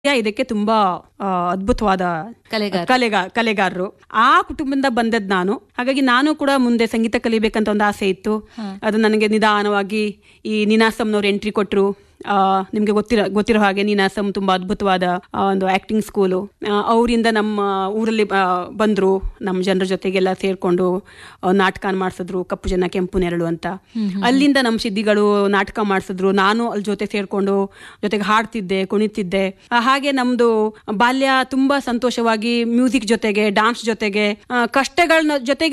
ಇದಕ್ಕೆ ತುಂಬಾ ಆ, ಅದ್ಭುತವಾದ ಕಲೆಗಾರ. ಕಲೆಗ ಕಲೆಗಾರರು ಆ ಕುಟುಂಬದಿಂದ ಬಂದದ್ ನಾನು ಹಾಗಾಗಿ ನಾನು ಕೂಡ ಮುಂದೆ ಸಂಗೀತ ಕಲಿಬೇಕಂತ ಒಂದು ಆಸೆ ಇತ್ತು ಅದು ನನಗೆ ನಿಧಾನವಾಗಿ ಈ ನಿನಾಸಂನವ್ರು ಎಂಟ್ರಿ ಕೊಟ್ಟರು ನಿಮಗೆ ಗೊತ್ತಿರೋ ಗೊತ್ತಿರೋ ಹಾಗೆ ನೀನಾಸಂ ತುಂಬಾ ಅದ್ಭುತವಾದ ಆ, ಒಂದು ಆಕ್ಟಿಂಗ್ ಸ್ಕೂಲು ಅವರಿಂದ ನಮ್ಮ ಊರಲ್ಲಿ ಆ, ಬಂದ್ರು ನಮ್ಮ ಜನರ ಜೊತೆಗೆಲ್ಲ ಸೇರ್ಕೊಂಡು ಆ, ನಾಟಕ ಮಾಡಿಸಿದ್ರು ಕಪ್ಪು ಜನ ಕೆಂಪು ನೆರಳು ಅಂತ ಅಲ್ಲಿಂದ ನಮ್ಮ ಸಿದ್ಧಿಗಳು ನಾಟಕ ಮಾಡಿಸಿದ್ರು ನಾನು ಅಲ್ಲಿ ಜೊತೆ ಸೇರ್ಕೊಂಡು ಜೊತೆಗೆ ಹಾಡ್ತಿದ್ದೆ ಕುಣಿತಿದ್ದೆ ಆ, ಹಾಗೆ ನಮ್ದು ಬಾಲ್ಯ ತುಂಬಾ ಸಂತೋಷವಾಗಿ ಮ್ಯೂಸಿಕ್ ಜೊತೆಗೆ ಡಾನ್ಸ್ ಜೊತೆಗೆ ಆ, ಕಷ್ಟಗಳನ್ನ ಜೊತೆಗೆ